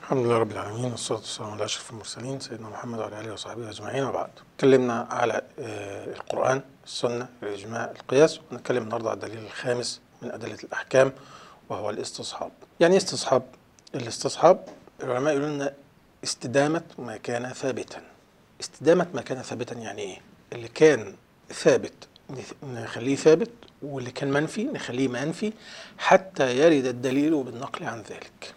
الحمد لله رب العالمين والصلاة والسلام على أشرف المرسلين سيدنا محمد وعلى آله وصحبه أجمعين وبعد تكلمنا على آه، القرآن السنة الإجماع القياس ونتكلم النهاردة على الدليل الخامس من أدلة الأحكام وهو الاستصحاب يعني إيه استصحاب الاستصحاب العلماء يقولون لنا استدامة ما كان ثابتا استدامة ما كان ثابتا يعني إيه اللي كان ثابت نث- نخليه ثابت واللي كان منفي نخليه منفي حتى يرد الدليل بالنقل عن ذلك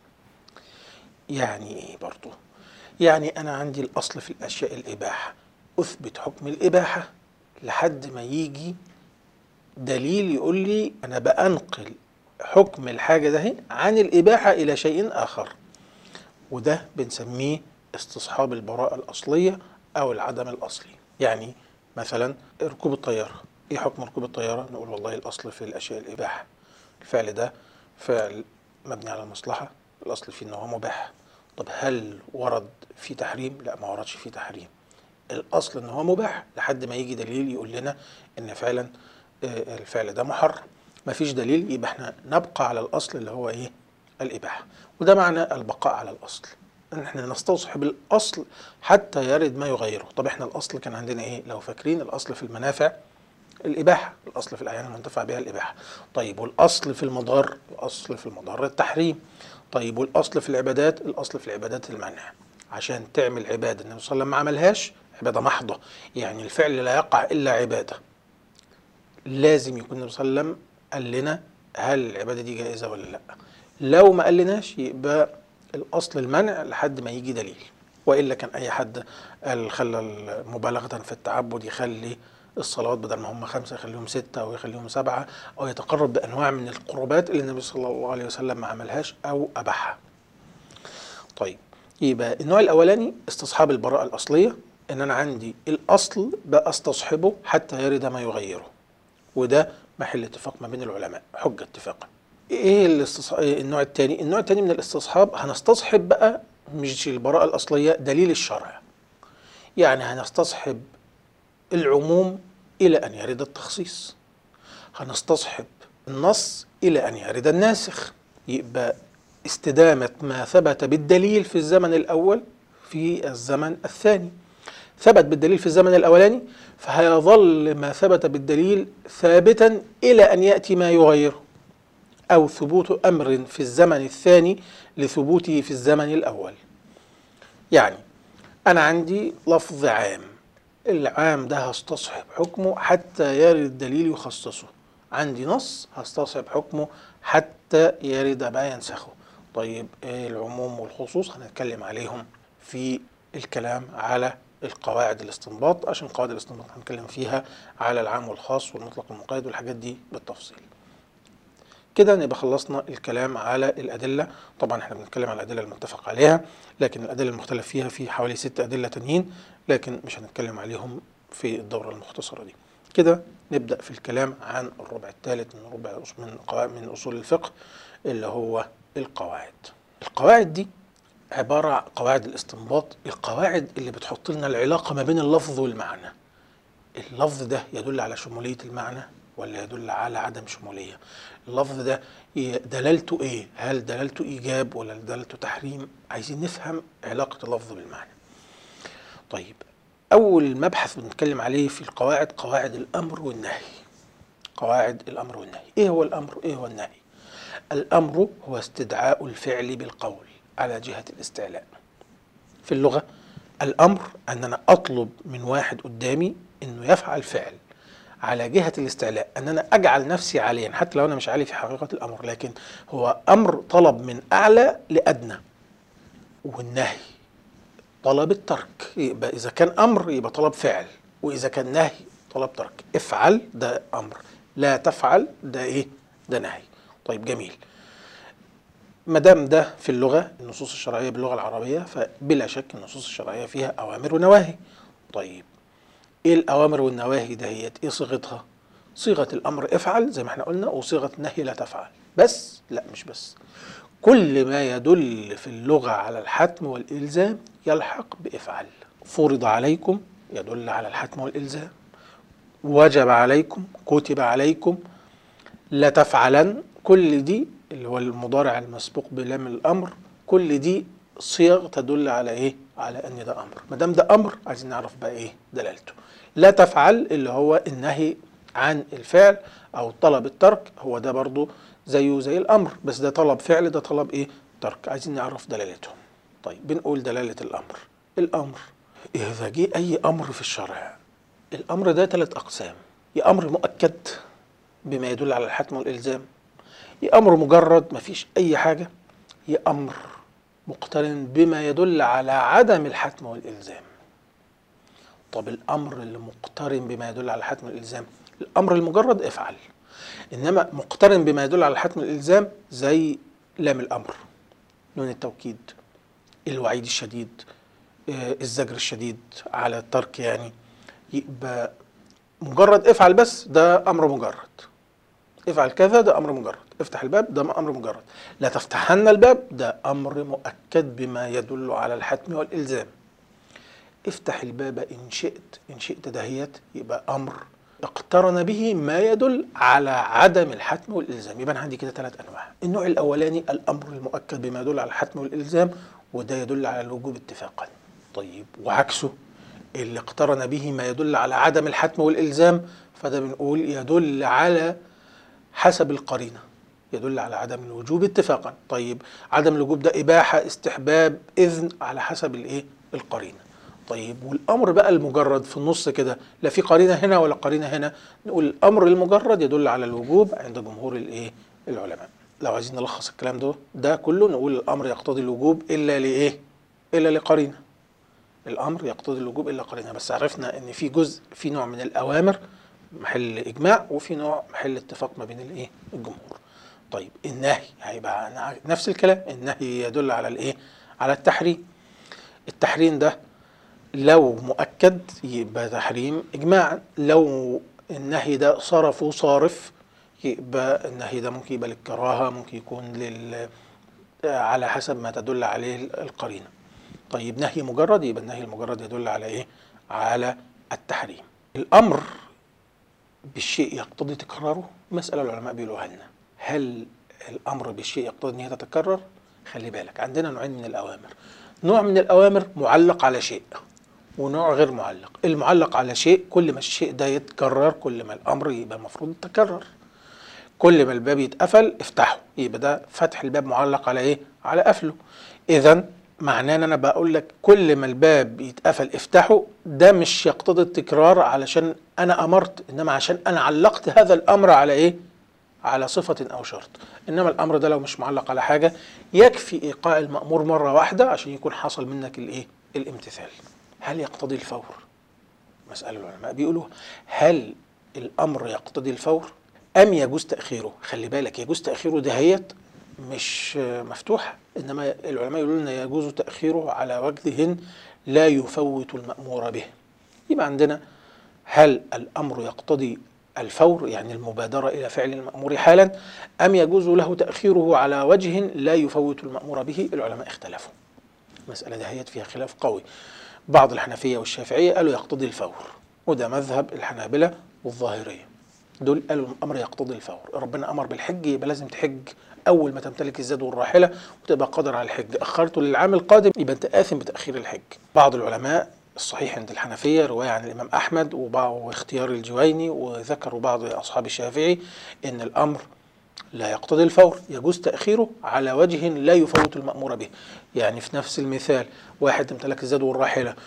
يعني ايه برضو يعني انا عندي الاصل في الاشياء الاباحه اثبت حكم الاباحه لحد ما يجي دليل يقول لي انا بانقل حكم الحاجه ده عن الاباحه الى شيء اخر وده بنسميه استصحاب البراءه الاصليه او العدم الاصلي يعني مثلا ركوب الطياره ايه حكم ركوب الطياره نقول والله الاصل في الاشياء الاباحه الفعل ده فعل مبني على المصلحه الاصل فيه ان هو مباح طب هل ورد فيه تحريم لا ما وردش فيه تحريم الاصل ان هو مباح لحد ما يجي دليل يقول لنا ان فعلا آه، الفعل ده محرم ما فيش دليل يبقى احنا نبقى على الاصل اللي هو ايه الاباحه وده معنى البقاء على الاصل ان احنا نستصحب الاصل حتى يرد ما يغيره طب احنا الاصل كان عندنا ايه لو فاكرين الاصل في المنافع الإباحة الأصل في الأعيان المنتفع بها الإباحة طيب والأصل في المضار الأصل في المضار التحريم طيب والأصل في العبادات الأصل في العبادات المنع عشان تعمل عبادة النبي صلى الله عليه وسلم ما عملهاش عبادة محضة يعني الفعل لا يقع إلا عبادة لازم يكون النبي صلى الله عليه وسلم قال لنا هل العبادة دي جائزة ولا لا لو ما قالناش يبقى الأصل المنع لحد ما يجي دليل وإلا كان أي حد قال خلى مبالغة في التعبد يخلي الصلوات بدل ما هم خمسة يخليهم ستة أو يخليهم سبعة أو يتقرب بأنواع من القربات اللي النبي صلى الله عليه وسلم ما عملهاش أو أباحها طيب يبقى النوع الأولاني استصحاب البراءة الأصلية إن أنا عندي الأصل بأستصحبه حتى يرد ما يغيره وده محل اتفاق ما بين العلماء حجة اتفاقا ايه الاستص... إيه النوع الثاني النوع الثاني من الاستصحاب هنستصحب بقى مش البراءة الأصلية دليل الشرع يعني هنستصحب العموم إلى أن يرد التخصيص هنستصحب النص إلى أن يرد الناسخ يبقى استدامة ما ثبت بالدليل في الزمن الأول في الزمن الثاني ثبت بالدليل في الزمن الأولاني فهيظل ما ثبت بالدليل ثابتا إلى أن يأتي ما يغيره أو ثبوت أمر في الزمن الثاني لثبوته في الزمن الأول يعني أنا عندي لفظ عام العام ده هستصحب حكمه حتى يرد الدليل يخصصه عندي نص هستصحب حكمه حتى يرد ما ينسخه طيب إيه العموم والخصوص هنتكلم عليهم في الكلام على القواعد الاستنباط عشان قواعد الاستنباط هنتكلم فيها على العام والخاص والمطلق والمقيد والحاجات دي بالتفصيل كده نبقى خلصنا الكلام على الأدلة طبعا احنا بنتكلم على الأدلة المتفق عليها لكن الأدلة المختلف فيها في حوالي ست أدلة تانيين لكن مش هنتكلم عليهم في الدورة المختصرة دي كده نبدأ في الكلام عن الربع الثالث من ربع من قواعد من أصول الفقه اللي هو القواعد القواعد دي عبارة عن قواعد الاستنباط القواعد اللي بتحط لنا العلاقة ما بين اللفظ والمعنى اللفظ ده يدل على شمولية المعنى ولا يدل على عدم شمولية اللفظ ده ي- دلالته ايه هل دلالته ايجاب ولا دلالته تحريم عايزين نفهم علاقة اللفظ بالمعنى طيب اول مبحث بنتكلم عليه في القواعد قواعد الامر والنهي قواعد الامر والنهي ايه هو الامر ايه هو النهي الامر هو استدعاء الفعل بالقول على جهة الاستعلاء في اللغة الأمر أن أنا أطلب من واحد قدامي أنه يفعل فعل على جهة الاستعلاء أن أنا أجعل نفسي عاليا حتى لو أنا مش عالي في حقيقة الأمر لكن هو أمر طلب من أعلى لأدنى والنهي طلب الترك يبقى إذا كان أمر يبقى طلب فعل وإذا كان نهي طلب ترك افعل ده أمر لا تفعل ده إيه ده نهي طيب جميل ما دام ده في اللغه النصوص الشرعيه باللغه العربيه فبلا شك النصوص الشرعيه فيها اوامر ونواهي. طيب ايه الاوامر والنواهي دهيت ايه صيغتها؟ صيغه الامر افعل زي ما احنا قلنا وصيغه النهي لا تفعل. بس لا مش بس. كل ما يدل في اللغه على الحتم والالزام يلحق بافعل. فرض عليكم يدل على الحتم والالزام. وجب عليكم كتب عليكم لتفعلن كل دي اللي هو المضارع المسبوق بلام الامر كل دي صيغ تدل على ايه على ان ده امر ما دام ده امر عايزين نعرف بقى ايه دلالته لا تفعل اللي هو النهي عن الفعل او طلب الترك هو ده برضو زيه زي الامر بس ده طلب فعل ده طلب ايه ترك عايزين نعرف دلالته طيب بنقول دلالة الامر الامر اذا جه اي امر في الشرع الامر ده ثلاث اقسام يا امر مؤكد بما يدل على الحتم والالزام يا امر مجرد ما فيش اي حاجه يا امر مقترن بما يدل على عدم الحتم والالزام طب الامر اللي مقترن بما يدل على الحتم والالزام الامر المجرد افعل انما مقترن بما يدل على الحتم والالزام زي لام الامر نون التوكيد الوعيد الشديد آه، الزجر الشديد على الترك يعني يبقى مجرد افعل بس ده امر مجرد افعل كذا ده امر مجرد افتح الباب ده امر مجرد لا تفتحن الباب ده امر مؤكد بما يدل على الحتم والالزام افتح الباب ان شئت ان شئت دهيت يبقى امر اقترن به ما يدل على عدم الحتم والالزام يبقى انا عندي كده ثلاث انواع النوع الاولاني الامر المؤكد بما يدل على الحتم والالزام وده يدل على الوجوب اتفاقا طيب وعكسه اللي اقترن به ما يدل على عدم الحتم والالزام فده بنقول يدل على حسب القرينه يدل على عدم الوجوب اتفاقا طيب عدم الوجوب ده اباحه استحباب اذن على حسب الايه القرينه طيب والامر بقى المجرد في النص كده لا في قرينه هنا ولا قرينه هنا نقول الامر المجرد يدل على الوجوب عند جمهور الايه العلماء لو عايزين نلخص الكلام ده ده كله نقول الامر يقتضي الوجوب الا لايه الا لقرينه الامر يقتضي الوجوب الا قرينه بس عرفنا ان في جزء في نوع من الاوامر محل اجماع وفي نوع محل اتفاق ما بين الايه الجمهور طيب النهي هيبقى نفس الكلام النهي يدل على الايه على التحريم التحريم ده لو مؤكد يبقى تحريم اجماعا لو النهي ده صرف صارف يبقى النهي ده ممكن يبقى للكراهه ممكن يكون لل على حسب ما تدل عليه القرينه طيب نهي مجرد يبقى النهي المجرد يدل على ايه على التحريم الامر بالشيء يقتضي تكراره مساله العلماء بيقولوها لنا هل الامر بالشيء يقتضي ان هي تتكرر خلي بالك عندنا نوعين من الاوامر نوع من الاوامر معلق على شيء ونوع غير معلق المعلق على شيء كل ما الشيء ده يتكرر كل ما الامر يبقى المفروض يتكرر كل ما الباب يتقفل افتحه يبقى ده فتح الباب معلق على ايه على قفله اذا معناه ان انا بقول لك كل ما الباب يتقفل افتحه ده مش يقتضي التكرار علشان انا امرت انما عشان انا علقت هذا الامر على ايه على صفة أو شرط إنما الأمر ده لو مش معلق على حاجة يكفي إيقاع المأمور مرة واحدة عشان يكون حصل منك الإيه الامتثال هل يقتضي الفور مسألة العلماء بيقولوا هل الأمر يقتضي الفور أم يجوز تأخيره خلي بالك يجوز تأخيره دهيت مش مفتوحة إنما العلماء يقولون أن يجوز تأخيره على وجه لا يفوت المأمور به يبقى عندنا هل الأمر يقتضي الفور يعني المبادرة إلى فعل المأمور حالا أم يجوز له تأخيره على وجه لا يفوت المأمور به العلماء اختلفوا مسألة دهيت فيها خلاف قوي بعض الحنفية والشافعية قالوا يقتضي الفور وده مذهب الحنابلة والظاهرية دول قالوا الأمر يقتضي الفور ربنا أمر بالحج يبقى لازم تحج أول ما تمتلك الزاد والراحلة وتبقى قادر على الحج أخرته للعام القادم يبقى أنت آثم بتأخير الحج بعض العلماء الصحيح عند الحنفية رواية عن الإمام أحمد واختيار الجويني وذكروا بعض أصحاب الشافعي أن الأمر لا يقتضي الفور يجوز تأخيره على وجه لا يفوت المأمور به يعني في نفس المثال واحد امتلك الزاد والراحلة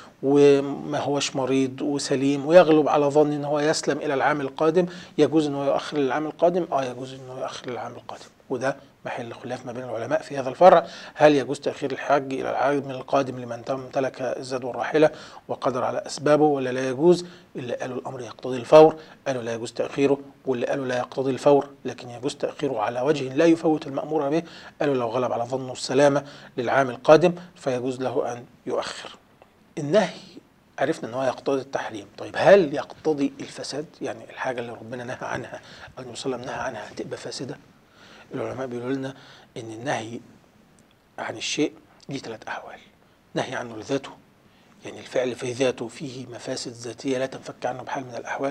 وما هوش مريض وسليم ويغلب على ظن ان هو يسلم الى العام القادم يجوز انه يؤخر للعام القادم اه يجوز انه يؤخر للعام القادم وده محل خلاف ما بين العلماء في هذا الفرع هل يجوز تأخير الحج إلى العام القادم لمن تمتلك الزاد والراحلة وقدر على أسبابه ولا لا يجوز اللي قالوا الأمر يقتضي الفور قالوا لا يجوز تأخيره واللي قالوا لا يقتضي الفور لكن يجوز تأخيره على وجه لا يفوت المأمور به قالوا لو غلب على ظنه السلامة للعام القادم فيجوز له أن يؤخر النهي عرفنا ان هو يقتضي التحريم طيب هل يقتضي الفساد يعني الحاجه اللي ربنا نهى عنها او النبي صلى الله عليه وسلم نهى عنها تبقى فاسده العلماء بيقولوا لنا ان النهي عن الشيء ليه ثلاث احوال نهي عنه لذاته يعني الفعل في ذاته فيه مفاسد ذاتيه لا تنفك عنه بحال من الاحوال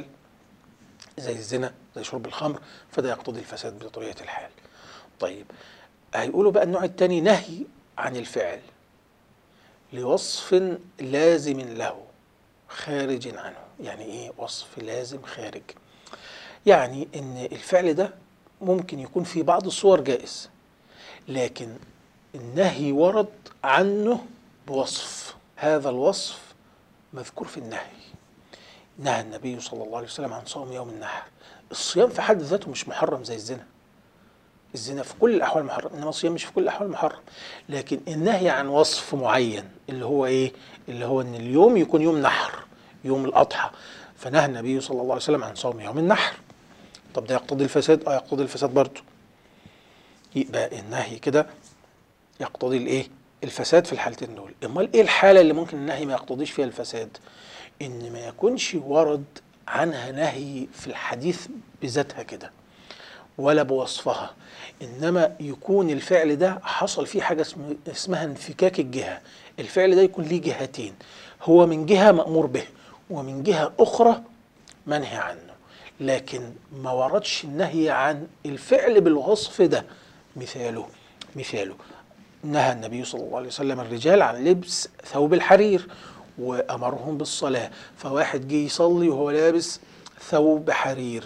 زي الزنا زي شرب الخمر فده يقتضي الفساد بطبيعه الحال طيب هيقولوا بقى النوع الثاني نهي عن الفعل لوصف لازم له خارج عنه يعني ايه وصف لازم خارج يعني ان الفعل ده ممكن يكون في بعض الصور جائز لكن النهي ورد عنه بوصف هذا الوصف مذكور في النهي نهى النبي صلى الله عليه وسلم عن صوم يوم النحر الصيام في حد ذاته مش محرم زي الزنا الزنا في كل الاحوال محرم انما الصيام مش في كل الاحوال محرم لكن النهي عن وصف معين اللي هو ايه اللي هو ان اليوم يكون يوم نحر يوم الاضحى فنهى النبي صلى الله عليه وسلم عن صوم يوم النحر طب ده يقتضي الفساد اه يقتضي الفساد برضه يبقى النهي كده يقتضي الايه الفساد في الحالتين دول امال ايه الحاله اللي ممكن النهي ما يقتضيش فيها الفساد ان ما يكونش ورد عنها نهي في الحديث بذاتها كده ولا بوصفها انما يكون الفعل ده حصل فيه حاجه اسمها انفكاك الجهه الفعل ده يكون ليه جهتين هو من جهه مامور به ومن جهه اخرى منهي عنه لكن ما وردش النهي عن الفعل بالوصف ده مثاله مثاله نهى النبي صلى الله عليه وسلم الرجال عن لبس ثوب الحرير وامرهم بالصلاه فواحد جه يصلي وهو لابس ثوب حرير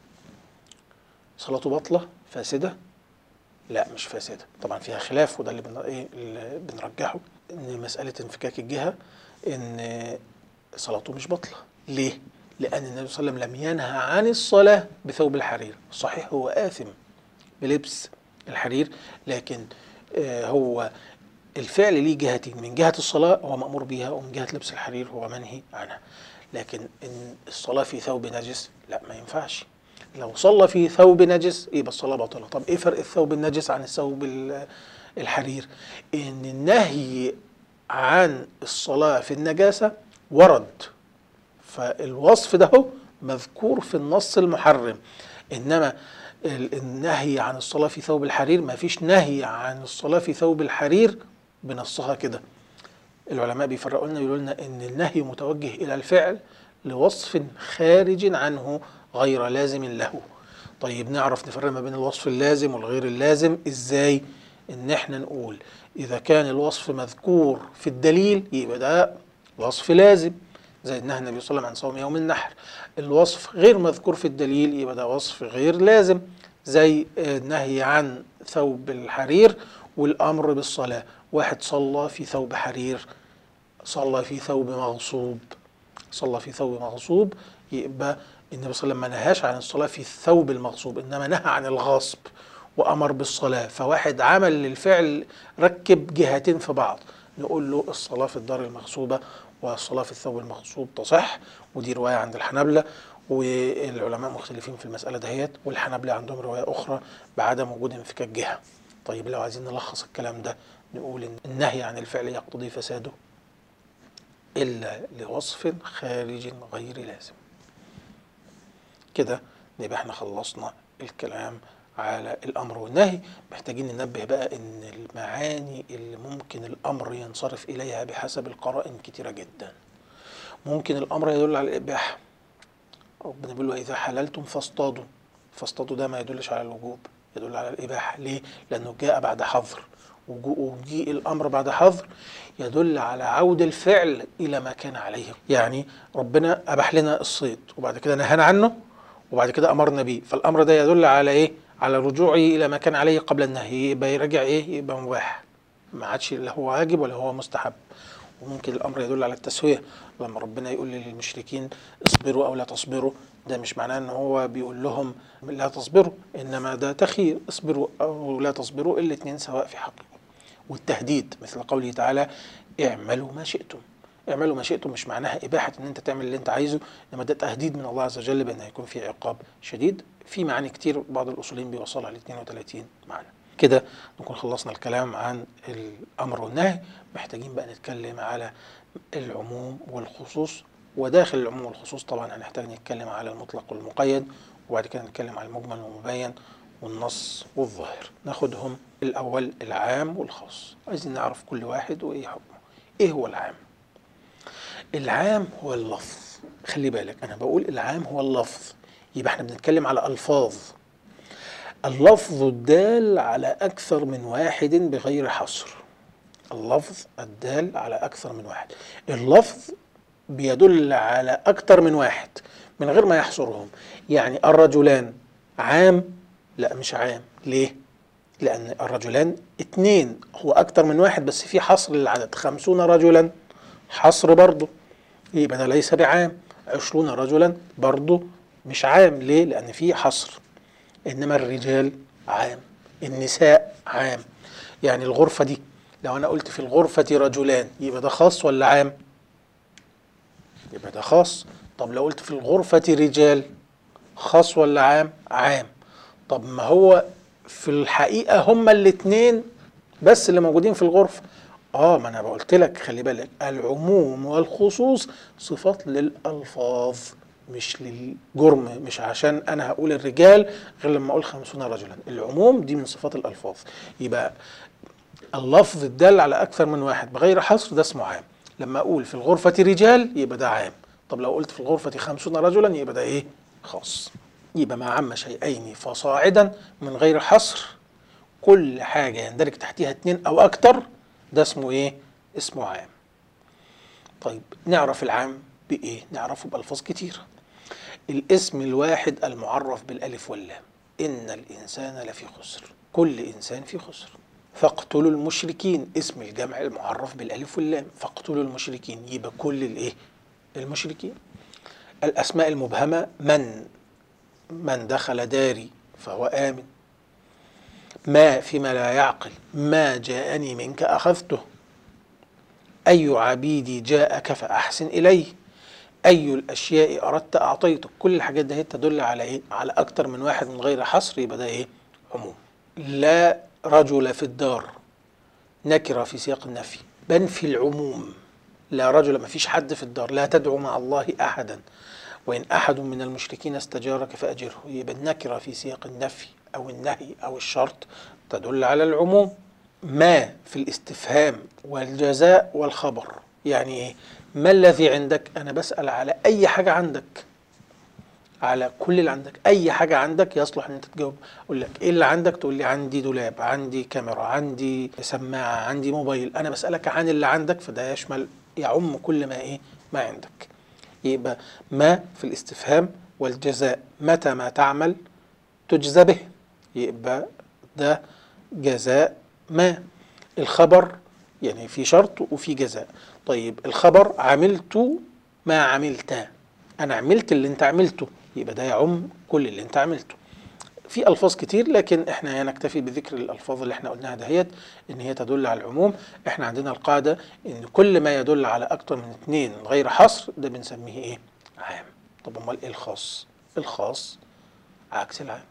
صلاته باطله فاسده لا مش فاسده طبعا فيها خلاف وده اللي, بن... إيه اللي بنرجحه ان مساله انفكاك الجهه ان صلاته مش باطله ليه لان النبي صلى الله عليه وسلم لم ينهى عن الصلاه بثوب الحرير صحيح هو آثم بلبس الحرير لكن آه هو الفعل ليه جهتين من جهة الصلاة هو مأمور بها ومن جهة لبس الحرير هو منهي عنها لكن إن الصلاة في ثوب نجس لا ما ينفعش لو صلى في ثوب نجس يبقى الصلاة باطلة طب ايه فرق الثوب النجس عن الثوب الحرير ان النهي عن الصلاة في النجاسة ورد فالوصف ده هو مذكور في النص المحرم انما النهي عن الصلاة في ثوب الحرير ما فيش نهي عن الصلاة في ثوب الحرير بنصها كده العلماء بيفرقوا لنا يقولوا لنا ان النهي متوجه الى الفعل لوصف خارج عنه غير لازم له طيب نعرف نفرق ما بين الوصف اللازم والغير اللازم ازاي ان احنا نقول اذا كان الوصف مذكور في الدليل يبقى ده وصف لازم زي نهى النبي صلى الله عليه وسلم عن صوم يوم النحر الوصف غير مذكور في الدليل يبقى ده وصف غير لازم زي النهي عن ثوب الحرير والامر بالصلاه واحد صلى في ثوب حرير صلى في ثوب مغصوب صلى في ثوب مغصوب يبقى النبي صلى الله عليه وسلم ما نهاش عن الصلاه في الثوب المغصوب انما نهى عن الغصب وامر بالصلاه فواحد عمل للفعل ركب جهتين في بعض نقول له الصلاه في الدار المغصوبه والصلاه في الثوب المغصوب تصح ودي روايه عند الحنابله والعلماء مختلفين في المساله دهيت والحنابله عندهم روايه اخرى بعدم وجود انفكاك جهه طيب لو عايزين نلخص الكلام ده نقول ان النهي عن الفعل يقتضي فساده الا لوصف خارج غير لازم كده نبقى احنا خلصنا الكلام على الامر والنهي محتاجين ننبه بقى ان المعاني اللي ممكن الامر ينصرف اليها بحسب القرائن كتيره جدا ممكن الامر يدل على الاباحه ربنا بيقول واذا حللتم فاصطادوا فاصطادوا ده ما يدلش على الوجوب يدل على الاباحه ليه لانه جاء بعد حظر وجيء الامر بعد حظر يدل على عود الفعل الى ما كان عليه يعني ربنا اباح لنا الصيد وبعد كده نهانا عنه وبعد كده امرنا بيه فالامر ده يدل على ايه على رجوعه الى ما كان عليه قبل النهي يبقى يرجع ايه يبقى مباح ما عادش لا هو واجب ولا هو مستحب وممكن الامر يدل على التسويه لما ربنا يقول للمشركين اصبروا او لا تصبروا ده مش معناه ان هو بيقول لهم لا تصبروا انما ده تخير اصبروا او لا تصبروا الاثنين سواء في حقكم والتهديد مثل قوله تعالى اعملوا ما شئتم اعملوا ما شئتم مش معناها اباحه ان انت تعمل اللي انت عايزه انما ده تهديد من الله عز وجل بان هيكون في عقاب شديد في معاني كتير بعض الاصوليين بيوصلها ل 32 معنى كده نكون خلصنا الكلام عن الامر والنهي محتاجين بقى نتكلم على العموم والخصوص وداخل العموم والخصوص طبعا هنحتاج نتكلم على المطلق والمقيد وبعد كده نتكلم على المجمل والمبين والنص والظاهر ناخدهم الاول العام والخاص عايزين نعرف كل واحد وايه حكمه ايه هو العام العام هو اللفظ خلي بالك انا بقول العام هو اللفظ يبقى احنا بنتكلم على الفاظ اللفظ الدال على اكثر من واحد بغير حصر اللفظ الدال على أكثر من واحد اللفظ بيدل على أكثر من واحد من غير ما يحصرهم يعني الرجلان عام لا مش عام ليه لأن الرجلان اتنين هو أكتر من واحد بس في حصر للعدد خمسون رجلا حصر برضه يبقى ده ليس بعام عشرون رجلا برضه مش عام ليه لأن في حصر إنما الرجال عام النساء عام يعني الغرفة دي لو أنا قلت في الغرفة رجلان يبقى ده خاص ولا عام يبقى ده خاص طب لو قلت في الغرفة رجال خاص ولا عام عام طب ما هو في الحقيقة هما الاتنين بس اللي موجودين في الغرفة اه ما انا قلت لك خلي بالك العموم والخصوص صفات للالفاظ مش للجرم مش عشان انا هقول الرجال غير لما اقول خمسون رجلا العموم دي من صفات الالفاظ يبقى اللفظ الدال على اكثر من واحد بغير حصر ده اسمه عام لما اقول في الغرفة رجال يبقى ده عام طب لو قلت في الغرفة خمسون رجلا يبقى ده ايه خاص يبقى ما عم شيئين فصاعدا من غير حصر كل حاجة يندرج تحتها اتنين أو أكتر ده اسمه إيه؟ اسمه عام. طيب نعرف العام بإيه؟ نعرفه بألفاظ كتيرة. الاسم الواحد المعرف بالألف واللام إن الإنسان لفي خسر كل إنسان في خسر فاقتلوا المشركين اسم الجمع المعرف بالألف واللام فاقتلوا المشركين يبقى كل الإيه؟ المشركين الأسماء المبهمة من من دخل داري فهو آمن ما فيما لا يعقل ما جاءني منك أخذته أي عبيدي جاءك فأحسن إليه أي الأشياء أردت أعطيتك كل الحاجات دي تدل على إيه؟ على أكتر من واحد من غير حصر يبقى ده إيه؟ عموم لا رجل في الدار نكرة في سياق النفي بنفي العموم لا رجل ما فيش حد في الدار لا تدعو مع الله أحدا وإن أحد من المشركين استجارك فأجره يبقى النكرة في سياق النفي أو النهي أو الشرط تدل على العموم ما في الاستفهام والجزاء والخبر يعني إيه ما الذي عندك أنا بسأل على أي حاجة عندك على كل اللي عندك أي حاجة عندك يصلح أن أنت تجاوب أقول لك إيه اللي عندك تقول لي عندي دولاب عندي كاميرا عندي سماعة عندي موبايل أنا بسألك عن اللي عندك فده يشمل يعم كل ما إيه ما عندك يبقى ما في الاستفهام والجزاء متى ما تعمل تجزى به يبقى ده جزاء ما الخبر يعني في شرط وفي جزاء طيب الخبر عملت ما عملت انا عملت اللي انت عملته يبقى ده يعم كل اللي انت عملته في الفاظ كتير لكن احنا نكتفي بذكر الالفاظ اللي احنا قلناها دهيت ان هي تدل على العموم احنا عندنا القاعده ان كل ما يدل على اكتر من اثنين غير حصر ده بنسميه ايه عام طب امال ايه الخاص الخاص عكس العام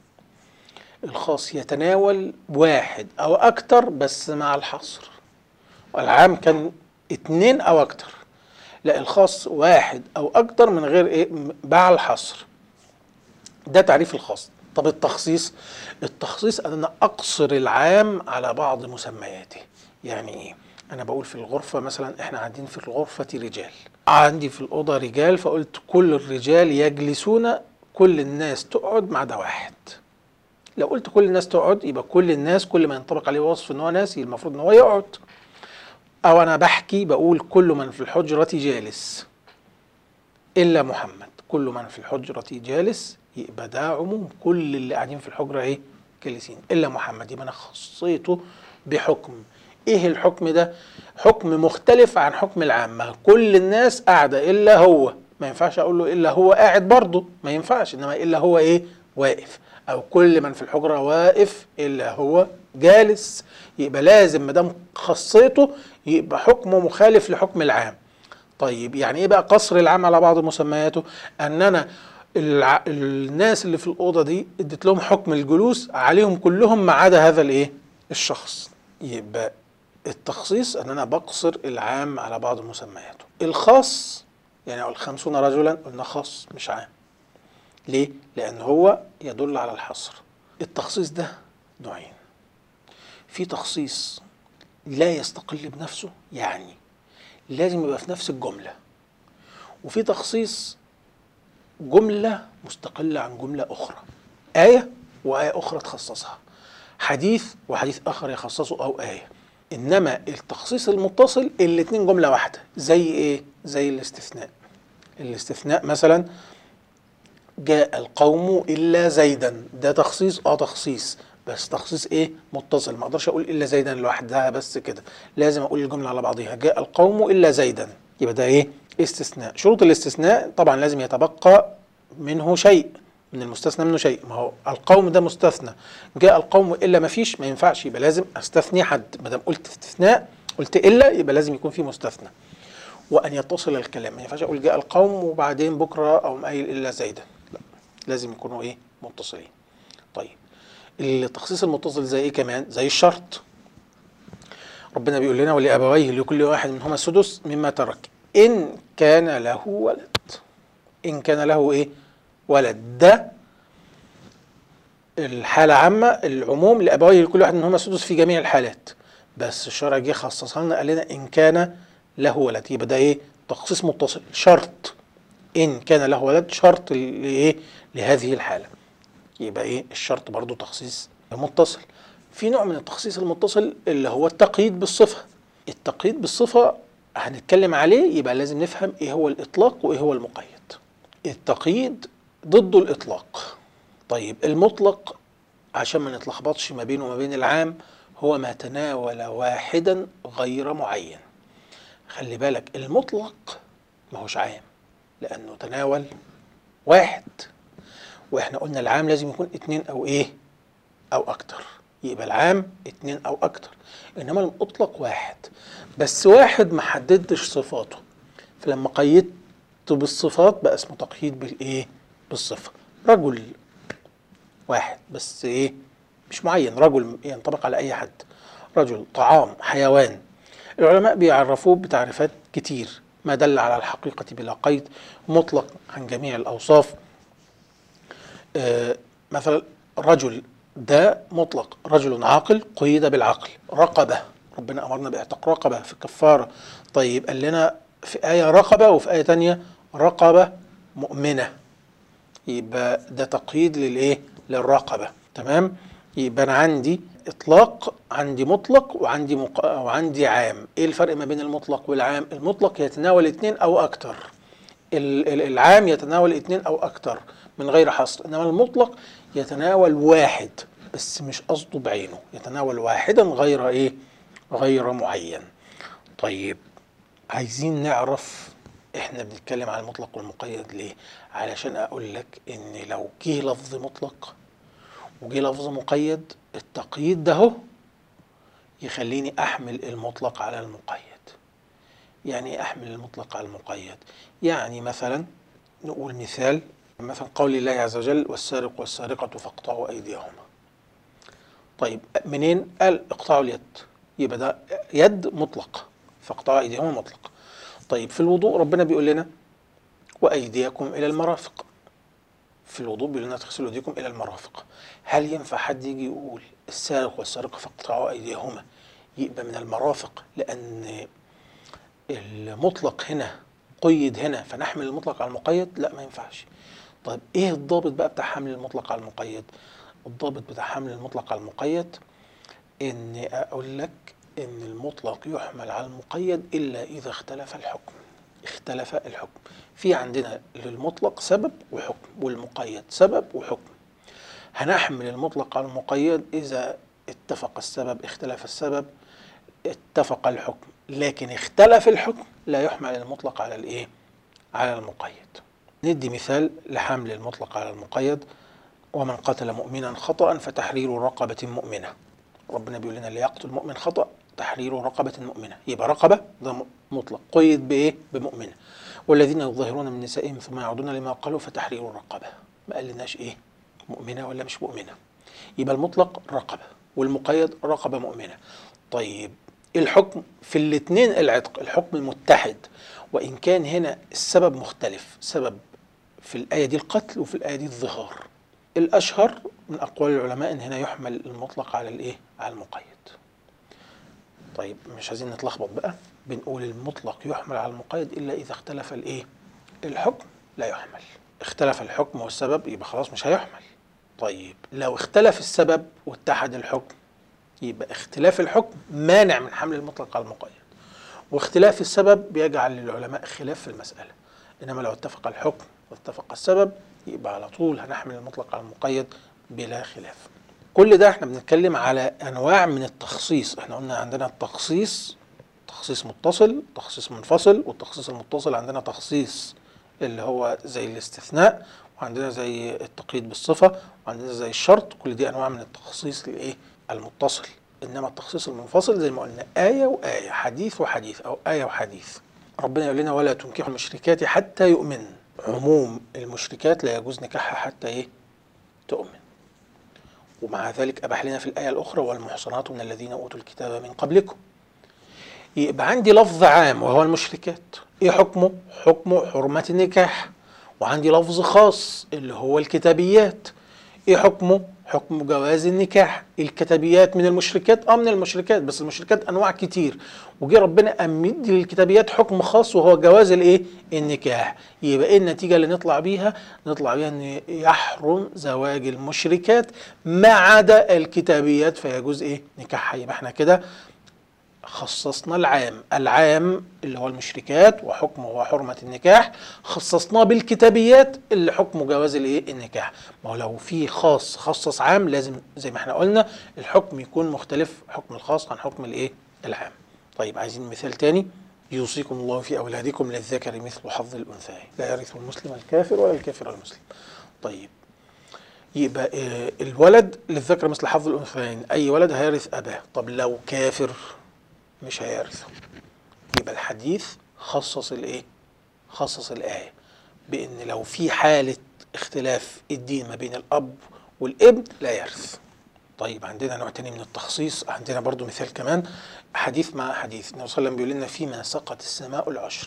الخاص يتناول واحد او اكتر بس مع الحصر العام كان اتنين او اكتر لا الخاص واحد او اكتر من غير ايه مع الحصر ده تعريف الخاص طب التخصيص التخصيص ان انا اقصر العام على بعض مسمياته يعني ايه انا بقول في الغرفه مثلا احنا قاعدين في الغرفه رجال عندي في الاوضه رجال فقلت كل الرجال يجلسون كل الناس تقعد ما عدا واحد لو قلت كل الناس تقعد يبقى كل الناس كل ما ينطبق عليه وصف ان هو ناسي المفروض ان هو يقعد او انا بحكي بقول كل من في الحجره جالس الا محمد كل من في الحجره جالس يبقى ده عموم كل اللي قاعدين في الحجره ايه جالسين الا محمد يبقى انا خصيته بحكم ايه الحكم ده حكم مختلف عن حكم العامه كل الناس قاعده الا هو ما ينفعش اقول له الا هو قاعد برضه ما ينفعش انما الا هو ايه واقف او كل من في الحجره واقف الا هو جالس يبقى لازم ما دام خصيته يبقى حكمه مخالف لحكم العام طيب يعني ايه بقى قصر العام على بعض مسمياته ان انا الع... الناس اللي في الاوضه دي اديت لهم حكم الجلوس عليهم كلهم ما عدا هذا الايه الشخص يبقى التخصيص ان انا بقصر العام على بعض مسمياته الخاص يعني الخمسون رجلا قلنا خاص مش عام ليه لان هو يدل على الحصر التخصيص ده نوعين في تخصيص لا يستقل بنفسه يعني لازم يبقى في نفس الجمله وفي تخصيص جملة مستقلة عن جملة أخرى آية وآية أخرى تخصصها حديث وحديث آخر يخصصه أو آية انما التخصيص المتصل الاتنين جمله واحده زي ايه زي الاستثناء الاستثناء مثلا جاء القوم الا زيدا ده تخصيص اه تخصيص بس تخصيص ايه متصل ما اقدرش اقول الا زيدا لوحدها بس كده لازم اقول الجمله على بعضها جاء القوم الا زيدا يبقى ده ايه استثناء شروط الاستثناء طبعا لازم يتبقى منه شيء من المستثنى منه شيء ما هو القوم ده مستثنى جاء القوم الا ما فيش ما ينفعش يبقى لازم استثني حد ما دام قلت استثناء قلت الا يبقى لازم يكون في مستثنى وان يتصل الكلام ما ينفعش اقول جاء القوم وبعدين بكره او قايل الا زيدا لا لازم يكونوا ايه متصلين طيب التخصيص المتصل زي ايه كمان زي الشرط ربنا بيقول لنا ولابويه لكل واحد منهما السدس مما ترك ان كان له ولد ان كان له ايه ولد ده الحالة عامة العموم لأبويه لكل واحد منهما السدس في جميع الحالات بس الشرع جه خصصها لنا قال لنا إن كان له ولد يبقى ده إيه تخصيص متصل شرط إن كان له ولد شرط لإيه لهذه الحالة يبقى إيه الشرط برضو تخصيص متصل في نوع من التخصيص المتصل اللي هو التقييد بالصفة التقييد بالصفة هنتكلم عليه يبقى لازم نفهم إيه هو الإطلاق وإيه هو المقيد التقييد ضد الإطلاق طيب المطلق عشان ما نتلخبطش ما بينه وما بين العام هو ما تناول واحدا غير معين خلي بالك المطلق ما هوش عام لأنه تناول واحد واحنا قلنا العام لازم يكون اتنين او ايه او اكتر يبقى العام اتنين او اكتر انما المطلق واحد بس واحد ما حددتش صفاته فلما قيدت بالصفات بقى اسمه تقييد بالايه بالصفه رجل واحد بس ايه مش معين رجل ينطبق على اي حد رجل طعام حيوان العلماء بيعرفوه بتعريفات كتير ما دل على الحقيقة بلا قيد مطلق عن جميع الأوصاف آه مثلا رجل ده مطلق رجل عاقل قيد بالعقل رقبة ربنا أمرنا بإعتاق رقبة في الكفارة طيب قال لنا في آية رقبة وفي آية تانية رقبة مؤمنة يبقى ده تقييد للإيه للرقبة تمام يبقى أنا عندي إطلاق عندي مطلق وعندي مق... وعندي عام إيه الفرق ما بين المطلق والعام المطلق يتناول اثنين أو أكتر العام يتناول اثنين أو أكتر من غير حصر إنما المطلق يتناول واحد بس مش قصده بعينه يتناول واحدا غير إيه غير معين طيب عايزين نعرف احنا بنتكلم عن المطلق والمقيد ليه علشان اقول لك ان لو جه لفظ مطلق وجه لفظ مقيد التقييد ده هو يخليني احمل المطلق على المقيد يعني ايه احمل المطلق على المقيد يعني مثلا نقول مثال مثلا قول الله عز وجل والسارق والسارقة فاقطعوا أيديهما طيب منين قال اقطعوا اليد يبقى ده يد مطلق فاقطعوا أيديهما مطلق طيب في الوضوء ربنا بيقول لنا وأيديكم إلى المرافق في الوضوء بيقول لنا تغسلوا أيديكم إلى المرافق هل ينفع حد يجي يقول السارق والسارقة فاقطعوا أيديهما يبقى من المرافق لأن المطلق هنا قيد هنا فنحمل المطلق على المقيد لا ما ينفعش طيب ايه الضابط بقى بتاع حمل المطلق على المقيد الضابط بتاع حمل المطلق على المقيد ان اقول لك ان المطلق يحمل على المقيد الا اذا اختلف الحكم اختلف الحكم في عندنا للمطلق سبب وحكم والمقيد سبب وحكم هنحمل المطلق على المقيد اذا اتفق السبب اختلف السبب اتفق الحكم لكن اختلف الحكم لا يحمل المطلق على الايه على المقيد ندي مثال لحمل المطلق على المقيد ومن قتل مؤمنا خطأ فتحرير رقبة مؤمنة ربنا بيقول لنا اللي يقتل مؤمن خطأ تحرير رقبة مؤمنة يبقى رقبة ده مطلق قيد بإيه بمؤمنة والذين يظاهرون من نسائهم ثم يعودون لما قالوا فتحرير رقبة ما قالناش إيه مؤمنة ولا مش مؤمنة يبقى المطلق رقبة والمقيد رقبة مؤمنة طيب الحكم في الاثنين العتق الحكم متحد وإن كان هنا السبب مختلف سبب في الآية دي القتل وفي الآية دي الظهار الأشهر من أقوال العلماء إن هنا يحمل المطلق على الإيه على المقيد طيب مش عايزين نتلخبط بقى بنقول المطلق يحمل على المقيد إلا إذا اختلف الإيه الحكم لا يحمل اختلف الحكم والسبب يبقى خلاص مش هيحمل طيب لو اختلف السبب واتحد الحكم يبقى اختلاف الحكم مانع من حمل المطلق على المقيد واختلاف السبب بيجعل للعلماء خلاف في المسألة إنما لو اتفق الحكم واتفق السبب يبقى على طول هنحمل المطلق على المقيد بلا خلاف كل ده احنا بنتكلم على انواع من التخصيص احنا قلنا عندنا التخصيص تخصيص متصل تخصيص منفصل والتخصيص المتصل عندنا تخصيص اللي هو زي الاستثناء وعندنا زي التقييد بالصفة وعندنا زي الشرط كل دي انواع من التخصيص الايه المتصل انما التخصيص المنفصل زي ما قلنا آية وآية حديث وحديث او آية وحديث ربنا يقول لنا ولا تنكحوا المشركات حتى يؤمن عموم المشركات لا يجوز نكاحها حتى ايه تؤمن ومع ذلك أباح لنا في الآية الأخرى والمحصنات من الذين أوتوا الكتاب من قبلكم يبقى عندي لفظ عام وهو المشركات ايه حكمه حكمه حرمة النكاح وعندي لفظ خاص اللي هو الكتابيات ايه حكمه حكم جواز النكاح الكتابيات من المشركات اه من المشركات بس المشركات انواع كتير وجي ربنا امد للكتابيات حكم خاص وهو جواز الايه النكاح يبقى ايه النتيجه اللي نطلع بيها نطلع بيها ان يحرم زواج المشركات ما عدا الكتابيات فيجوز ايه نكاحها يبقى احنا كده خصصنا العام العام اللي هو المشركات وحكمه هو حرمة النكاح خصصناه بالكتابيات اللي حكمه جواز الايه النكاح ما هو لو في خاص خصص عام لازم زي ما احنا قلنا الحكم يكون مختلف حكم الخاص عن حكم الايه العام طيب عايزين مثال تاني يوصيكم الله في أولادكم للذكر مثل حظ الأنثيين لا يرث المسلم الكافر ولا الكافر المسلم طيب يبقى آه، الولد للذكر مثل حظ الأنثيين أي ولد هيرث أباه طب لو كافر مش هيرثه يبقى الحديث خصص الايه خصص الآية بأن لو في حالة اختلاف الدين ما بين الأب والابن لا يرث طيب عندنا نوع تاني من التخصيص عندنا برضو مثال كمان حديث مع حديث النبي صلى الله عليه وسلم بيقول لنا فيما سقط السماء العشر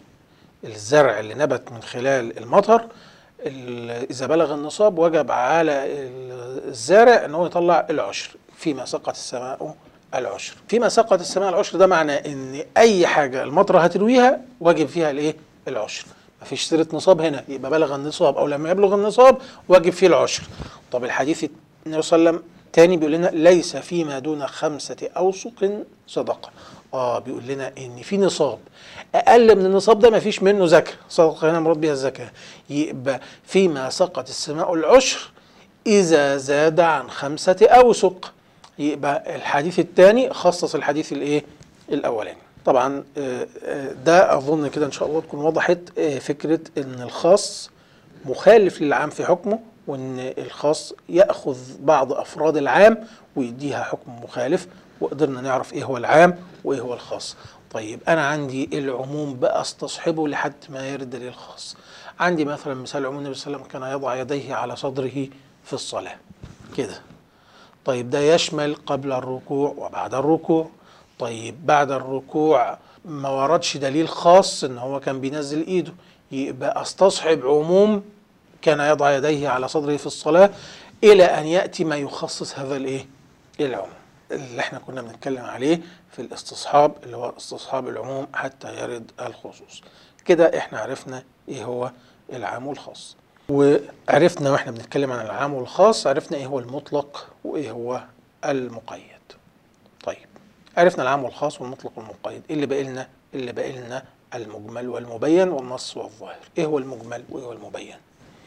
الزرع اللي نبت من خلال المطر ال- إذا بلغ النصاب وجب على ال- الزارع أنه يطلع العشر فيما سقط السماء العشر فيما سقط السماء العشر ده معناه أن أي حاجة المطرة هترويها واجب فيها الإيه؟ العشر مفيش سيرة نصاب هنا يبقى بلغ النصاب أو لما يبلغ النصاب واجب فيه العشر طب الحديث النبي صلى الله عليه وسلم تاني بيقول لنا ليس فيما دون خمسة أوسق صدقة اه بيقول لنا ان في نصاب اقل من النصاب ده ما فيش منه زكاه صدقه هنا مراد بها الزكاه يبقى فيما سقط السماء العشر اذا زاد عن خمسه اوسق يبقى الحديث الثاني خصص الحديث الايه الاولاني طبعا آه، آه، ده اظن كده ان شاء الله تكون وضحت آه، فكره ان الخاص مخالف للعام في حكمه وان الخاص ياخذ بعض افراد العام ويديها حكم مخالف وقدرنا نعرف ايه هو العام وايه هو الخاص طيب انا عندي العموم بقى استصحبه لحد ما يرد دليل الخاص عندي مثلا مثال عموم النبي صلى الله عليه وسلم كان يضع يديه على صدره في الصلاه كده طيب ده يشمل قبل الركوع وبعد الركوع طيب بعد الركوع ما وردش دليل خاص ان هو كان بينزل ايده يبقى استصحب عموم كان يضع يديه على صدره في الصلاة إلى أن يأتي ما يخصص هذا الإيه؟ العموم اللي احنا كنا بنتكلم عليه في الاستصحاب اللي هو استصحاب العموم حتى يرد الخصوص كده احنا عرفنا ايه هو العام والخاص وعرفنا واحنا بنتكلم عن العام والخاص عرفنا ايه هو المطلق وايه هو المقيد طيب عرفنا العام والخاص والمطلق والمقيد إيه اللي باقي لنا اللي باقي لنا المجمل والمبين والنص والظاهر ايه هو المجمل وايه هو المبين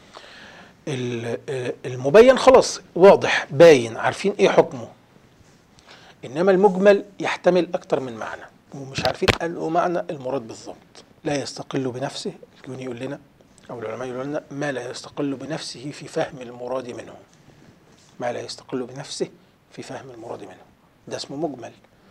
ال- آه، المبين خلاص واضح باين عارفين ايه حكمه انما المجمل يحتمل اكتر من معنى ومش عارفين انه معنى المراد بالضبط لا يستقل بنفسه الجوني يقول لنا او العلماء يقولون لنا ما لا يستقل بنفسه في فهم المراد منه ما لا يستقل بنفسه في فهم المراد منه ده اسمه مجمل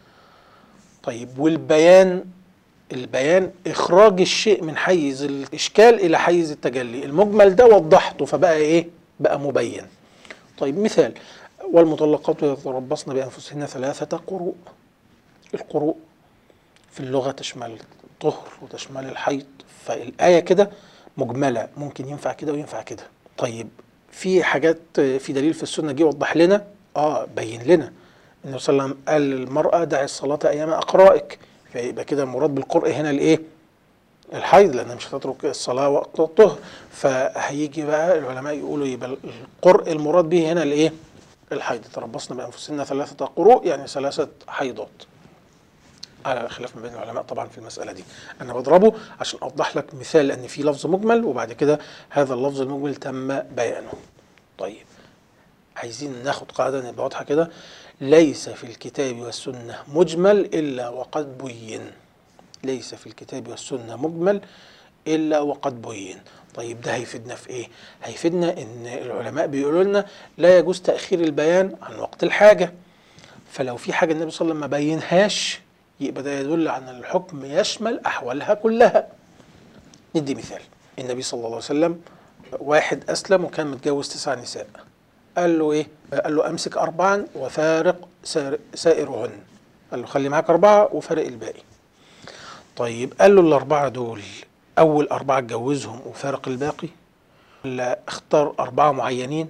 طيب والبيان البيان اخراج الشيء من حيز الاشكال الى حيز التجلي المجمل ده وضحته فبقى ايه بقى مبين طيب مثال والمطلقات يتربصن بانفسهن ثلاثه قروء القروء في اللغه تشمل الطهر وتشمل الحيض فالايه كده مجمله ممكن ينفع كده وينفع كده طيب في حاجات في دليل في السنه جه وضح لنا اه بين لنا النبي صلى الله عليه وسلم قال للمراه دعي الصلاه ايام اقرائك فيبقى كده المراد بالقرء هنا الايه؟ الحيض لانها مش هتترك الصلاه وقت الطهر فهيجي بقى العلماء يقولوا يبقى القرء المراد به هنا الايه؟ الحيض تربصن بانفسهن ثلاثه قروء يعني ثلاثه حيضات على خلاف ما بين العلماء طبعا في المساله دي انا بضربه عشان اوضح لك مثال لان في لفظ مجمل وبعد كده هذا اللفظ المجمل تم بيانه طيب عايزين ناخد قاعده نبقى واضحه كده ليس في الكتاب والسنه مجمل الا وقد بين ليس في الكتاب والسنه مجمل الا وقد بين طيب ده هيفيدنا في ايه هيفيدنا ان العلماء بيقولوا لنا لا يجوز تاخير البيان عن وقت الحاجه فلو في حاجه النبي صلى الله عليه وسلم ما بينهاش يبقى ده يدل على ان الحكم يشمل احوالها كلها ندي مثال النبي صلى الله عليه وسلم واحد اسلم وكان متجوز تسع نساء قال له ايه قال له امسك اربعا وفارق سائر- سائرهن قال له خلي معاك اربعه وفارق الباقي طيب قال له الاربعه دول اول اربعه اتجوزهم وفارق الباقي ولا اختار اربعه معينين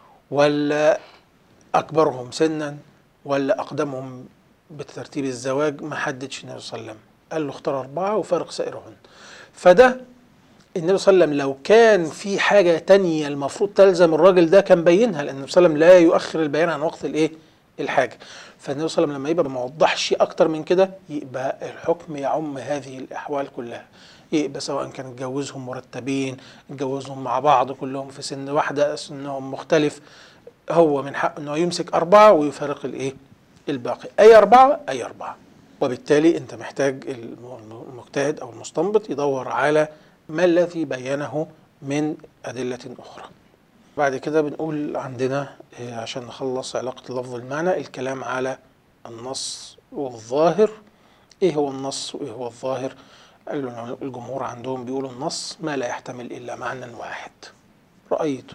ولا اكبرهم سنا ولا اقدمهم بترتيب الزواج ما حددش النبي صلى الله عليه وسلم قال له اختار اربعه وفارق سائرهن فده النبي صلى الله عليه وسلم لو كان في حاجه تانية المفروض تلزم الراجل ده كان بينها لان النبي صلى الله عليه وسلم لا يؤخر البيان عن وقت الايه الحاجه فالنبي صلى الله عليه وسلم لما يبقى ما وضحش اكتر من كده يبقى الحكم يعم هذه الاحوال كلها يبقى سواء كان اتجوزهم مرتبين اتجوزهم مع بعض كلهم في سن واحده سنهم مختلف هو من حقه انه يمسك اربعه ويفارق الايه الباقي اي اربعه اي اربعه وبالتالي انت محتاج الم- المجتهد او المستنبط يدور على ما الذي بينه من ادله اخرى بعد كده بنقول عندنا آه، عشان نخلص علاقه اللفظ المعنى الكلام على النص والظاهر ايه هو النص وايه هو الظاهر قال له الجمهور عندهم بيقولوا النص ما لا يحتمل الا معنى واحد رايت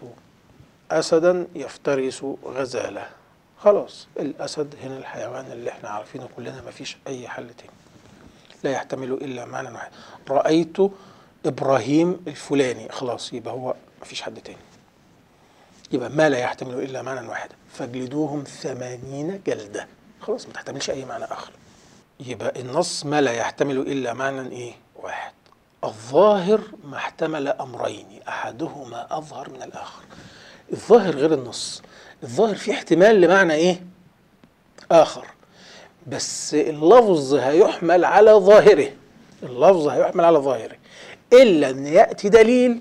اسدا يفترس غزاله خلاص الاسد هنا الحيوان اللي احنا عارفينه كلنا ما فيش اي حل تاني لا يحتمل الا معنى واحد رايت ابراهيم الفلاني خلاص يبقى هو ما فيش حد تاني يبقى ما لا يحتمل الا معنى واحد فاجلدوهم ثمانين جلده خلاص ما تحتملش اي معنى اخر يبقى النص ما لا يحتمل الا معنى ايه واحد الظاهر ما احتمل امرين احدهما اظهر من الاخر الظاهر غير النص الظاهر فيه احتمال لمعنى ايه اخر بس اللفظ هيحمل على ظاهره اللفظ هيحمل على ظاهره الا ان ياتي دليل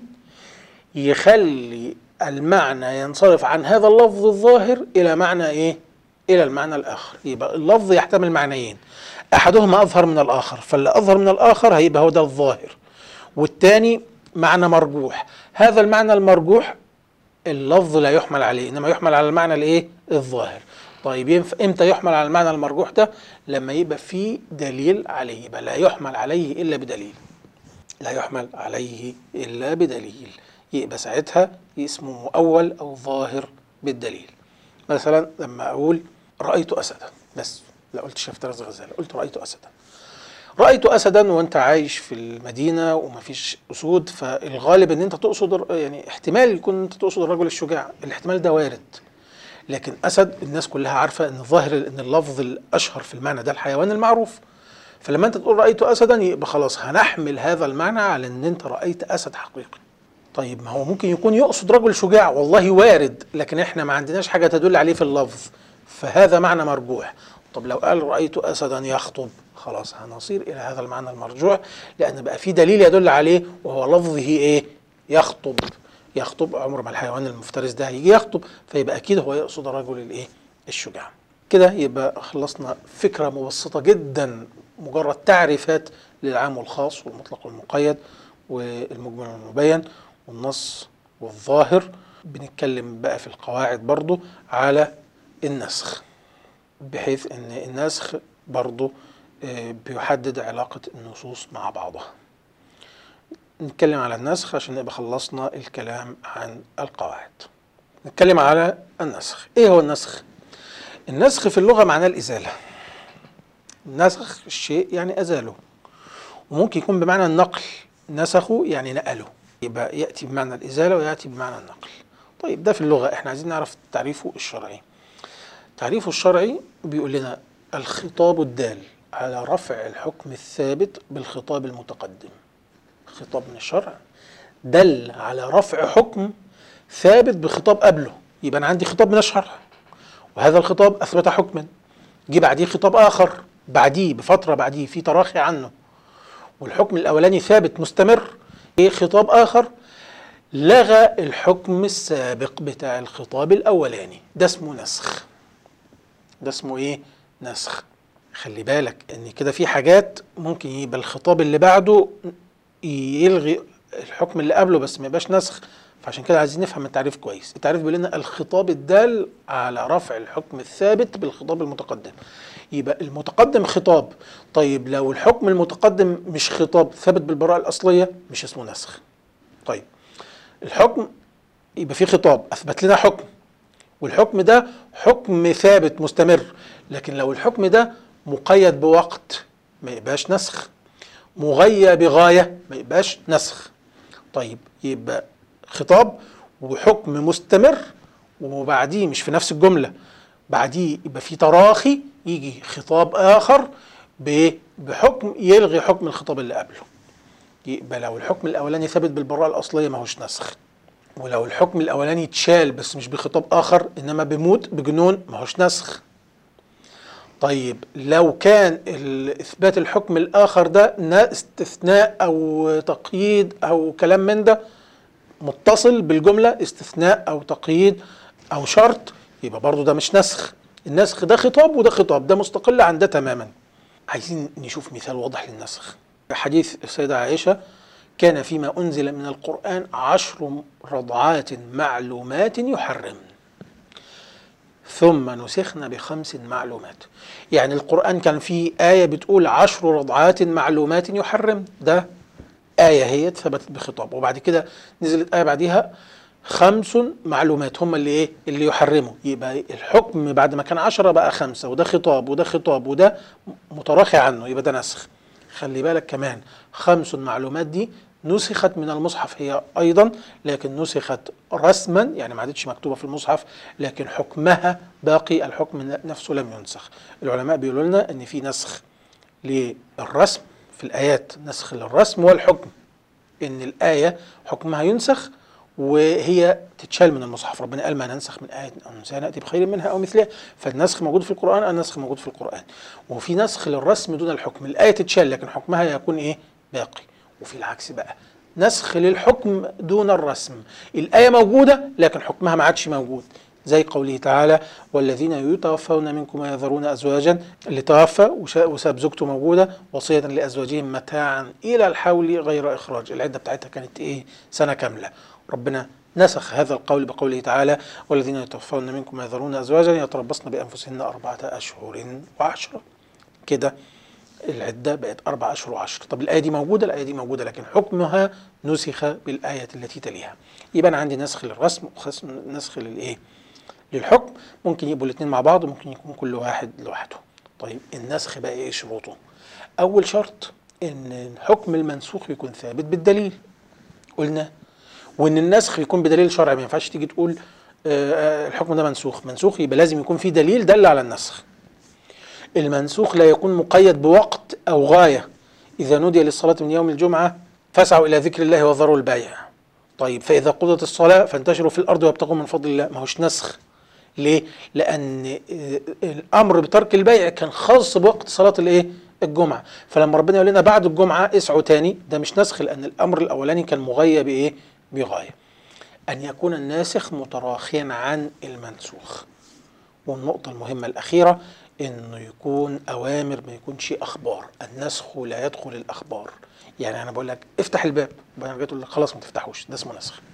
يخلي المعنى ينصرف عن هذا اللفظ الظاهر الى معنى ايه الى المعنى الاخر يبقى اللفظ يحتمل معنيين احدهما اظهر من الاخر فاللي اظهر من الاخر هيبقى هو ده الظاهر والتاني معنى مرجوح هذا المعنى المرجوح اللفظ لا يحمل عليه انما يحمل على المعنى الايه الظاهر طيب ينف... امتى يحمل على المعنى المرجوح ده لما يبقى في دليل عليه يبقى لا يحمل عليه الا بدليل لا يحمل عليه الا بدليل يبقى ساعتها اسمه مؤول او ظاهر بالدليل مثلا لما اقول رايت اسدا بس لا قلتش افترس غزاله قلت رايت اسدا رايت اسدا وانت عايش في المدينه ومفيش اسود فالغالب ان انت تقصد الر- يعني احتمال يكون انت تقصد الرجل الشجاع الاحتمال ده وارد لكن اسد الناس كلها عارفه ان الظاهر ان اللفظ الاشهر في المعنى ده الحيوان المعروف فلما انت تقول رايت اسدا يبقى خلاص هنحمل هذا المعنى على ان انت رايت اسد حقيقي طيب ما هو ممكن يكون يقصد رجل شجاع والله وارد لكن احنا ما عندناش حاجه تدل عليه في اللفظ فهذا معنى مرجوح طب لو قال رايت اسدا يخطب خلاص هنصير الى هذا المعنى المرجوح لان بقى في دليل يدل عليه وهو لفظه ايه يخطب يخطب عمر ما الحيوان المفترس ده هيجي يخطب فيبقى اكيد هو يقصد الرجل الايه الشجاع كده يبقى خلصنا فكره مبسطه جدا مجرد تعريفات للعام والخاص والمطلق والمقيد والمجمل والمبين والنص والظاهر بنتكلم بقى في القواعد برضو على النسخ بحيث ان النسخ برضو آه، بيحدد علاقة النصوص مع بعضها نتكلم على النسخ عشان نبقى خلصنا الكلام عن القواعد نتكلم على النسخ ايه هو النسخ النسخ في اللغة معناه الإزالة نسخ الشيء يعني أزاله وممكن يكون بمعنى النقل نسخه يعني نقله يبقى يأتي بمعنى الإزالة ويأتي بمعنى النقل طيب ده في اللغة احنا عايزين نعرف تعريفه الشرعي تعريفه الشرعي بيقول لنا الخطاب الدال على رفع الحكم الثابت بالخطاب المتقدم خطاب من الشرع دل على رفع حكم ثابت بخطاب قبله يبقى انا عندي خطاب من الشرع وهذا الخطاب اثبت حكما جه بعديه خطاب اخر بعديه بفتره بعديه في تراخي عنه والحكم الاولاني ثابت مستمر ايه خطاب اخر لغى الحكم السابق بتاع الخطاب الاولاني ده اسمه نسخ ده اسمه ايه نسخ خلي بالك ان كده في حاجات ممكن يبقى الخطاب اللي بعده يلغي الحكم اللي قبله بس ما يبقاش نسخ فعشان كده عايزين نفهم التعريف كويس التعريف بيقول لنا الخطاب الدال على رفع الحكم الثابت بالخطاب المتقدم يبقى المتقدم خطاب طيب لو الحكم المتقدم مش خطاب ثابت بالبراءة الأصلية مش اسمه نسخ طيب الحكم يبقى في خطاب أثبت لنا حكم والحكم ده حكم ثابت مستمر لكن لو الحكم ده مقيد بوقت ما يبقاش نسخ مغيى بغاية ما يبقاش نسخ طيب يبقى خطاب وحكم مستمر وبعديه مش في نفس الجملة بعديه يبقى في تراخي يجي خطاب آخر بحكم يلغي حكم الخطاب اللي قبله يبقى لو الحكم الأولاني ثابت بالبراءة الأصلية ما هوش نسخ ولو الحكم الأولاني اتشال بس مش بخطاب آخر إنما بموت بجنون ما هوش نسخ طيب لو كان اثبات الحكم الاخر ده استثناء او تقييد او كلام من ده متصل بالجمله استثناء او تقييد او شرط يبقى برضه ده مش نسخ النسخ ده خطاب وده خطاب ده مستقل عن ده تماما عايزين نشوف مثال واضح للنسخ حديث السيدة عائشة كان فيما أنزل من القرآن عشر رضعات معلومات يحرم ثم نسخنا بخمس معلومات يعني القرآن كان فيه آية بتقول عشر رضعات معلومات يحرم ده آية هي ثبتت بخطاب وبعد كده نزلت آية بعديها خمس معلومات هم اللي ايه اللي يحرموا يبقى الحكم بعد ما كان عشرة بقى خمسة وده خطاب وده خطاب وده متراخي عنه يبقى ده نسخ خلي بالك كمان خمس معلومات دي نسخت من المصحف هي ايضا لكن نسخت رسما يعني ما عادتش مكتوبه في المصحف لكن حكمها باقي الحكم نفسه لم ينسخ العلماء بيقولوا لنا ان في نسخ للرسم في الايات نسخ للرسم والحكم ان الايه حكمها ينسخ وهي تتشال من المصحف ربنا قال ما ننسخ من آية أو ننساها نأتي بخير منها أو مثلها فالنسخ موجود في القرآن النسخ موجود في القرآن وفي نسخ للرسم دون الحكم الآية تتشال لكن حكمها يكون إيه باقي وفي العكس بقى نسخ للحكم دون الرسم الآية موجودة لكن حكمها ما عادش موجود زي قوله تعالى والذين يتوفون منكم ويذرون أزواجا اللي توفى وساب زوجته موجودة وصية لأزواجهم متاعا إلى الحول غير إخراج العدة بتاعتها كانت إيه سنة كاملة ربنا نسخ هذا القول بقوله تعالى والذين يتوفون منكم ويذرون أزواجا يتربصن بأنفسهن أربعة أشهر وعشرة كده العدة بقت أربع أشهر وعشر طب الآية دي موجودة الآية دي موجودة لكن حكمها نسخ بالآية التي تليها يبقى أنا عندي نسخ للرسم ونسخ للإيه للحكم ممكن يبقوا الاثنين مع بعض وممكن يكون كل واحد لوحده طيب النسخ بقى ايه شروطه اول شرط ان الحكم المنسوخ يكون ثابت بالدليل قلنا وان النسخ يكون بدليل شرعي ما ينفعش تيجي تقول آه الحكم ده منسوخ منسوخ يبقى لازم يكون في دليل دل على النسخ المنسوخ لا يكون مقيد بوقت او غايه اذا نودي للصلاه من يوم الجمعه فاسعوا الى ذكر الله وذروا البيع طيب فاذا قضت الصلاه فانتشروا في الارض وابتغوا من فضل الله ما هوش نسخ ليه؟ لأن الأمر بترك البيع كان خاص بوقت صلاة الإيه؟ الجمعة، فلما ربنا يقول لنا بعد الجمعة اسعوا تاني ده مش نسخ لأن الأمر الأولاني كان مغيى بإيه؟ بغاية. أن يكون الناسخ متراخيا عن المنسوخ. والنقطة المهمة الأخيرة إنه يكون أوامر ما يكونش أخبار، النسخ لا يدخل الأخبار. يعني أنا بقول لك افتح الباب، بعدين تقول لك خلاص ما تفتحوش، ده اسمه نسخ.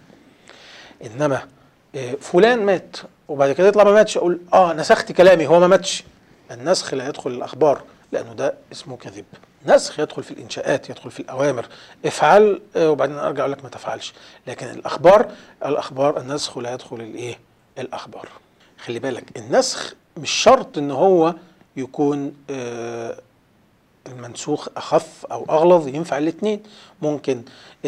إنما فلان مات وبعد كده يطلع ما ماتش اقول اه نسخت كلامي هو ما ماتش النسخ لا يدخل الاخبار لانه ده اسمه كذب نسخ يدخل في الانشاءات يدخل في الاوامر افعل وبعدين ارجع اقول لك ما تفعلش لكن الاخبار الاخبار النسخ لا يدخل الايه الاخبار خلي بالك النسخ مش شرط ان هو يكون آه المنسوخ اخف او اغلظ ينفع الاثنين ممكن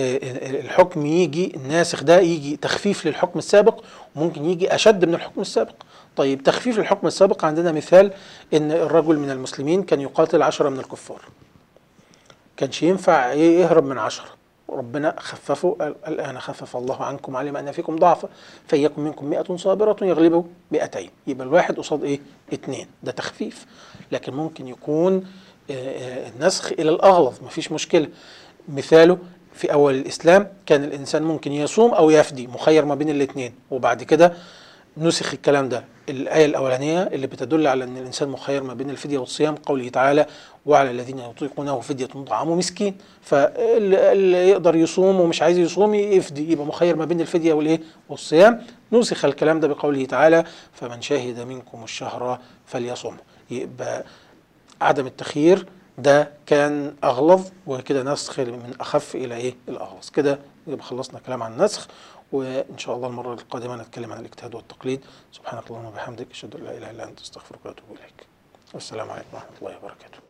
الحكم يجي الناسخ ده يجي تخفيف للحكم السابق وممكن يجي اشد من الحكم السابق طيب تخفيف الحكم السابق عندنا مثال ان الرجل من المسلمين كان يقاتل عشرة من الكفار كانش ينفع يهرب من عشرة ربنا خففه قال الآن خفف الله عنكم علم أن فيكم ضعفا فيكن منكم مئة صابرة يغلبوا مئتين يبقى الواحد قصاد إيه؟ اتنين ده تخفيف لكن ممكن يكون آه، آه، النسخ إلى الأغلظ مفيش مشكلة مثاله في أول الإسلام كان الإنسان ممكن يصوم أو يفدي مخير ما بين الاتنين وبعد كده نسخ الكلام ده الآية الأولانية اللي بتدل على أن الإنسان مخير ما بين الفدية والصيام قوله تعالى وعلى الذين يطيقونه فدية طعام مسكين فاللي يقدر يصوم ومش عايز يصوم يفدي يبقى مخير ما بين الفدية والإيه والصيام نسخ الكلام ده بقوله تعالى فمن شهد منكم الشهر فليصم يبقى عدم التخيير ده كان أغلظ وكده نسخ من أخف إلى إيه الأغلظ كده يبقى خلصنا كلام عن النسخ وإن شاء الله المرة القادمة نتكلم عن الاجتهاد والتقليد سبحانك اللهم وبحمدك أشهد أن لا إله إلا أنت أستغفرك وأتوب إليك والسلام عليكم ورحمة الله وبركاته